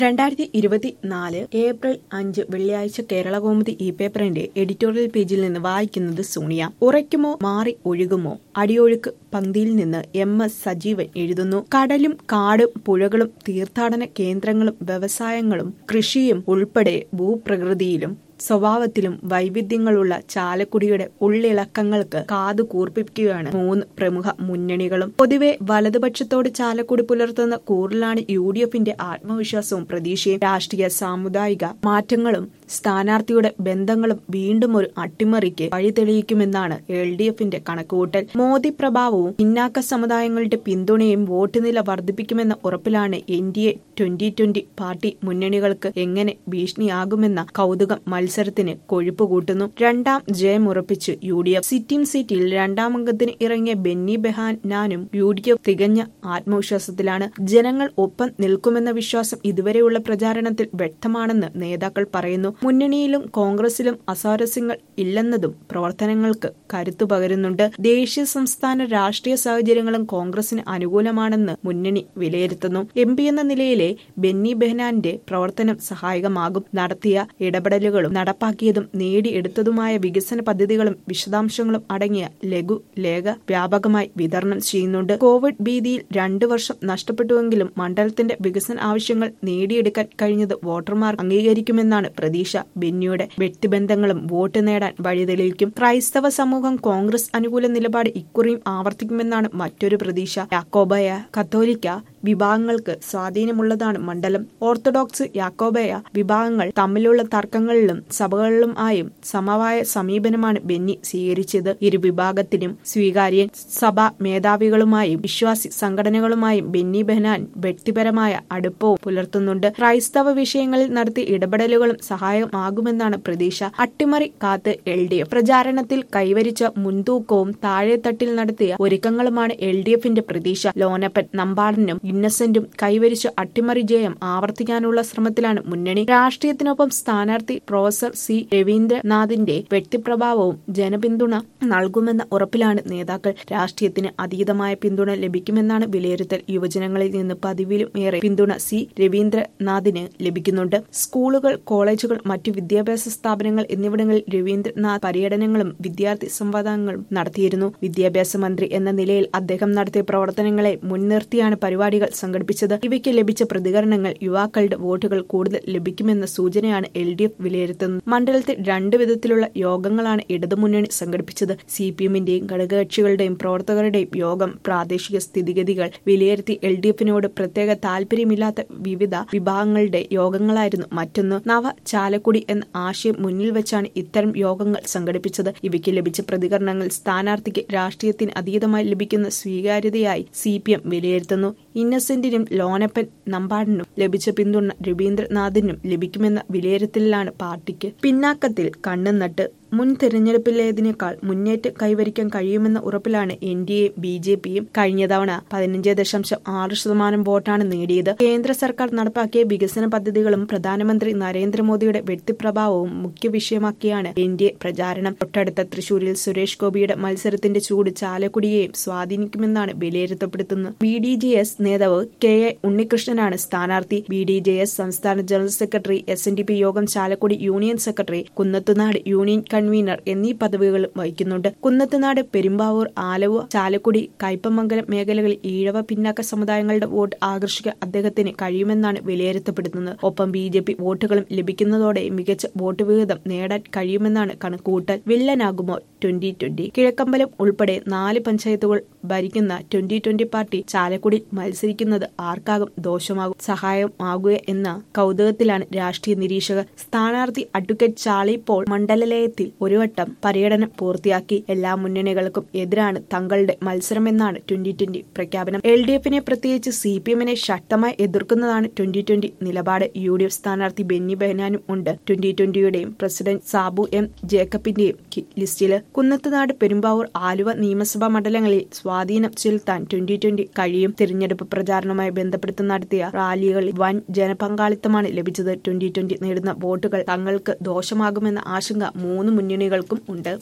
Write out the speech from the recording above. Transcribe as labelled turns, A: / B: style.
A: രണ്ടായിരത്തി ഇരുപത്തിനാല് ഏപ്രിൽ അഞ്ച് വെള്ളിയാഴ്ച കേരളകൗമുദി ഇ പേപ്പറിന്റെ എഡിറ്റോറിയൽ പേജിൽ നിന്ന് വായിക്കുന്നത് സോണിയ ഉറയ്ക്കുമോ മാറി ഒഴുകുമോ അടിയൊഴുക്ക് പങ്ക്തിയിൽ നിന്ന് എം എസ് സജീവൻ എഴുതുന്നു കടലും കാടും പുഴകളും തീർത്ഥാടന കേന്ദ്രങ്ങളും വ്യവസായങ്ങളും കൃഷിയും ഉൾപ്പെടെ ഭൂപ്രകൃതിയിലും സ്വഭാവത്തിലും വൈവിധ്യങ്ങളുള്ള ചാലക്കുടിയുടെ ഉള്ളിളക്കങ്ങൾക്ക് കാതു കൂർപ്പിക്കുകയാണ് മൂന്ന് പ്രമുഖ മുന്നണികളും പൊതുവെ വലതുപക്ഷത്തോട് ചാലക്കുടി പുലർത്തുന്ന കൂറിലാണ് യു ഡി എഫിന്റെ ആത്മവിശ്വാസവും പ്രതീക്ഷയും രാഷ്ട്രീയ സാമുദായിക മാറ്റങ്ങളും സ്ഥാനാർത്ഥിയുടെ ബന്ധങ്ങളും വീണ്ടും ഒരു അട്ടിമറിക്ക് വഴി തെളിയിക്കുമെന്നാണ് എൽ ഡി എഫിന്റെ കണക്കുകൂട്ടൽ മോദി പ്രഭാവവും പിന്നാക്ക സമുദായങ്ങളുടെ പിന്തുണയും വോട്ട് നില വർദ്ധിപ്പിക്കുമെന്ന ഉറപ്പിലാണ് N D A twenty twenty party മുന്നണികൾക്ക് എങ്ങനെ ഭീഷണിയാകുമെന്ന കൗതുകം മത്സരത്തിന് കൊഴുപ്പ് കൂട്ടുന്നു രണ്ടാം ജയം ഉറപ്പിച്ച് യു ഡി എഫ് സിറ്റിംഗ് സീറ്റിൽ രണ്ടാം അംഗത്തിന് ഇറങ്ങിയ ബെന്നി ബെഹാനാനും യു ഡി എഫ് തികഞ്ഞ ആത്മവിശ്വാസത്തിലാണ് ജനങ്ങൾ ഒപ്പം നിൽക്കുമെന്ന വിശ്വാസം ഇതുവരെയുള്ള പ്രചാരണത്തിൽ വ്യക്തമാണെന്ന് നേതാക്കൾ പറയുന്നു മുന്നണിയിലും കോൺഗ്രസിലും അസാരസ്യങ്ങൾ ഇല്ലെന്നതും പ്രവർത്തനങ്ങൾക്ക് കരുത്തു പകരുന്നുണ്ട് ദേശീയ സംസ്ഥാന രാഷ്ട്രീയ സാഹചര്യങ്ങളും കോൺഗ്രസിന് അനുകൂലമാണെന്ന് മുന്നണി വിലയിരുത്തുന്നു എം പി എന്ന നിലയിലെ ബെന്നി ബെഹനാന്റെ പ്രവർത്തനം സഹായകമാകും നടത്തിയ ഇടപെടലുകളും നടപ്പാക്കിയതും നേടിയെടുത്തതുമായ വികസന പദ്ധതികളും വിശദാംശങ്ങളും അടങ്ങിയ ലഘു ലേഖ വ്യാപകമായി വിതരണം ചെയ്യുന്നുണ്ട് കോവിഡ് ഭീതിയിൽ രണ്ടു വർഷം നഷ്ടപ്പെട്ടുവെങ്കിലും മണ്ഡലത്തിന്റെ വികസന ആവശ്യങ്ങൾ നേടിയെടുക്കാൻ കഴിഞ്ഞത് വോട്ടർമാർ അംഗീകരിക്കുമെന്നാണ് പ്രതീക്ഷ ബെന്നിയുടെ വ്യക്തിബന്ധങ്ങളും വോട്ട് നേടാൻ വഴിതെളിയിക്കും ക്രൈസ്തവ സമൂഹം കോൺഗ്രസ് അനുകൂല നിലപാട് ഇക്കുറിയും ആവർത്തിക്കുമെന്നാണ് മറ്റൊരു പ്രതീക്ഷ യാക്കോബയ കത്തോലിക്ക വിഭാഗങ്ങൾക്ക് സ്വാധീനമുള്ളതാണ് മണ്ഡലം ഓർത്തഡോക്സ് യാക്കോബയ വിഭാഗങ്ങൾ തമ്മിലുള്ള തർക്കങ്ങളിലും സഭകളിലും ആയും സമവായ സമീപനമാണ് ബെന്നി സ്വീകരിച്ചത് ഇരു വിഭാഗത്തിനും സ്വീകാര്യൻ സഭാ മേധാവികളുമായും വിശ്വാസി സംഘടനകളുമായും ബെന്നി ബെഹനാൻ വ്യക്തിപരമായ അടുപ്പവും പുലർത്തുന്നുണ്ട് ക്രൈസ്തവ വിഷയങ്ങളിൽ നടത്തിയ ഇടപെടലുകളും സഹായമാകുമെന്നാണ് പ്രതീക്ഷ അട്ടിമറി കാത്ത് എൽ ഡി എഫ് പ്രചാരണത്തിൽ കൈവരിച്ച മുൻതൂക്കവും താഴെത്തട്ടിൽ നടത്തിയ ഒരുക്കങ്ങളുമാണ് എൽ ഡി എഫിന്റെ പ്രതീക്ഷ ലോനപ്പൻ നമ്പാടനും ഇന്നസെന്റും കൈവരിച്ച അട്ടിമറി ജയം ആവർത്തിക്കാനുള്ള ശ്രമത്തിലാണ് മുന്നണി രാഷ്ട്രീയത്തിനൊപ്പം സ്ഥാനാർത്ഥി പ്രൊഫസർ സി രവീന്ദ്രനാഥിന്റെ വ്യക്തിപ്രഭാവവും ജനപിന്തുണ നൽകുമെന്ന ഉറപ്പിലാണ് നേതാക്കൾ രാഷ്ട്രീയത്തിന് അതീതമായ പിന്തുണ ലഭിക്കുമെന്നാണ് വിലയിരുത്തൽ യുവജനങ്ങളിൽ നിന്ന് പതിവിലും ഏറെ പിന്തുണ സി രവീന്ദ്രനാഥിന് ലഭിക്കുന്നുണ്ട് സ്കൂളുകൾ കോളേജുകൾ മറ്റു വിദ്യാഭ്യാസ സ്ഥാപനങ്ങൾ എന്നിവിടങ്ങളിൽ രവീന്ദ്രനാഥ് പര്യടനങ്ങളും വിദ്യാർത്ഥി സംവാദങ്ങളും നടത്തിയിരുന്നു വിദ്യാഭ്യാസ മന്ത്രി എന്ന നിലയിൽ അദ്ദേഹം നടത്തിയ പ്രവർത്തനങ്ങളെ മുൻനിർത്തിയാണ് പരിപാടികൾ സംഘടിപ്പിച്ചത് ഇവയ്ക്ക് ലഭിച്ച പ്രതികരണങ്ങൾ യുവാക്കളുടെ വോട്ടുകൾ കൂടുതൽ ലഭിക്കുമെന്ന സൂചനയാണ് എൽ ഡി എഫ് വിലയിരുത്തുന്നത് മണ്ഡലത്തിൽ രണ്ടു വിധത്തിലുള്ള യോഗങ്ങളാണ് ഇടതുമുന്നണി സംഘടിപ്പിച്ചത് സി പി എമ്മിന്റെയും ഘടകകക്ഷികളുടെയും പ്രവർത്തകരുടെയും യോഗം പ്രാദേശിക സ്ഥിതിഗതികൾ വിലയിരുത്തി എൽ ഡി എഫിനോട് പ്രത്യേക താല്പര്യമില്ലാത്ത വിവിധ വിഭാഗങ്ങളുടെ യോഗങ്ങളായിരുന്നു മറ്റൊന്ന് നവ ചാലക്കുടി എന്ന ആശയം മുന്നിൽ വെച്ചാണ് ഇത്തരം യോഗങ്ങൾ സംഘടിപ്പിച്ചത് ഇവയ്ക്ക് ലഭിച്ച പ്രതികരണങ്ങൾ സ്ഥാനാർത്ഥിക്ക് രാഷ്ട്രീയത്തിന് അതീതമായി ലഭിക്കുന്ന സ്വീകാര്യതയായി സി പി എം വിലയിരുത്തുന്നു ഇന്നസെന്റിനും ലോനപ്പൻ നമ്പാടിനും ലഭിച്ച പിന്തുണ രവീന്ദ്രനാഥിനും ലഭിക്കുമെന്ന വിലയിരുത്തലിലാണ് പാർട്ടിക്ക് പിന്നാക്കത്തിൽ കണ്ണും നട്ട് മുൻ തെരഞ്ഞെടുപ്പിലേതിനേക്കാൾ മുന്നേറ്റം കൈവരിക്കാൻ കഴിയുമെന്ന ഉറപ്പിലാണ് N D A B J പിയും കഴിഞ്ഞ തവണ പതിനഞ്ച് ദശാംശം ആറ് ശതമാനം വോട്ടാണ് നേടിയത് കേന്ദ്ര സർക്കാർ നടപ്പാക്കിയ വികസന പദ്ധതികളും പ്രധാനമന്ത്രി നരേന്ദ്രമോദിയുടെ വ്യക്തിപ്രഭാവവും മുഖ്യ വിഷയമാക്കിയാണ് എൻ ഡി എ പ്രചാരണം തൊട്ടടുത്ത തൃശൂരിൽ സുരേഷ് ഗോപിയുടെ മത്സരത്തിന്റെ ചൂട് ചാലക്കുടിയെയും സ്വാധീനിക്കുമെന്നാണ് വിലയിരുത്തപ്പെടുത്തുന്നത് ബി ഡി ജെ എസ് നേതാവ് കെ എ ഉണ്ണികൃഷ്ണനാണ് സ്ഥാനാർത്ഥി ബി ഡി ജെ എസ് സംസ്ഥാന general secretary S N D P യോഗം Chalakudy union secretary Kunnathunad union convener എന്നീ പദവികൾ വഹിക്കുന്നുണ്ട് കുന്നത്തുനാട് പെരുമ്പാവൂർ ആലവ ചാലക്കുടി കയ്പമംഗലം മേഖലകളിൽ ഈഴവ പിന്നാക്ക സമുദായങ്ങളുടെ വോട്ട് ആകർഷിക്കാൻ അദ്ദേഹത്തിന് കഴിയുമെന്നാണ് വിലയിരുത്തപ്പെടുന്നത് ഒപ്പം ബി ജെ പി വോട്ടുകളും ലഭിക്കുന്നതോടെ മികച്ച വോട്ട് വിഹിതം നേടാൻ കഴിയുമെന്നാണ് കണക്കുകൂട്ടൽ വില്ലനാകുമോ ട്വന്റി ട്വന്റി കിഴക്കമ്പലം ഉൾപ്പെടെ നാല് പഞ്ചായത്തുകൾ ഭരിക്കുന്ന ട്വന്റി ട്വന്റി പാർട്ടി ചാലക്കുടി മത്സരിക്കുന്നത് ആർക്കാകും ദോഷമാകും സഹായമാകുക എന്ന കൗതുകത്തിലാണ് രാഷ്ട്രീയ നിരീക്ഷകർ സ്ഥാനാർത്ഥി അഡ്വക്കേറ്റ് ചാളി പോൾ മണ്ഡലലയത്തിൽ ഒരു വട്ടം പര്യടനം പൂർത്തിയാക്കി എല്ലാ മുന്നണികൾക്കും എതിരാണ് തങ്ങളുടെ മത്സരമെന്നാണ് ട്വന്റി ട്വന്റി പ്രഖ്യാപനം എൽ ഡി എഫിനെ പ്രത്യേകിച്ച് സി പി എമ്മിനെ ശക്തമായി എതിർക്കുന്നതാണ് ട്വന്റി ട്വന്റി നിലപാട് യു ഡി എഫ് സ്ഥാനാർത്ഥി ബെന്നി ബെഹനാനും ഉണ്ട് ട്വന്റി ട്വന്റിയുടെയും പ്രസിഡന്റ് സാബു എം ജേക്കബിന്റെയും ലിസ്റ്റില് കുന്നത്തുനാട് പെരുമ്പാവൂർ ആലുവ നിയമസഭാ മണ്ഡലങ്ങളിൽ സ്വാധീനം ചെലുത്താൻ ട്വന്റി ട്വന്റി കഴിയും തിരഞ്ഞെടുപ്പ് പ്രചാരണവുമായി ബന്ധപ്പെടുത്തി നടത്തിയ റാലികളിൽ വൻ ജനപങ്കാളിത്തമാണ് ലഭിച്ചത് ട്വന്റി ട്വന്റി നേടുന്ന വോട്ടുകൾ തങ്ങൾക്ക് ദോഷമാകുമെന്ന ആശങ്ക മൂന്ന് മുന്നണികൾക്കും ഉണ്ട്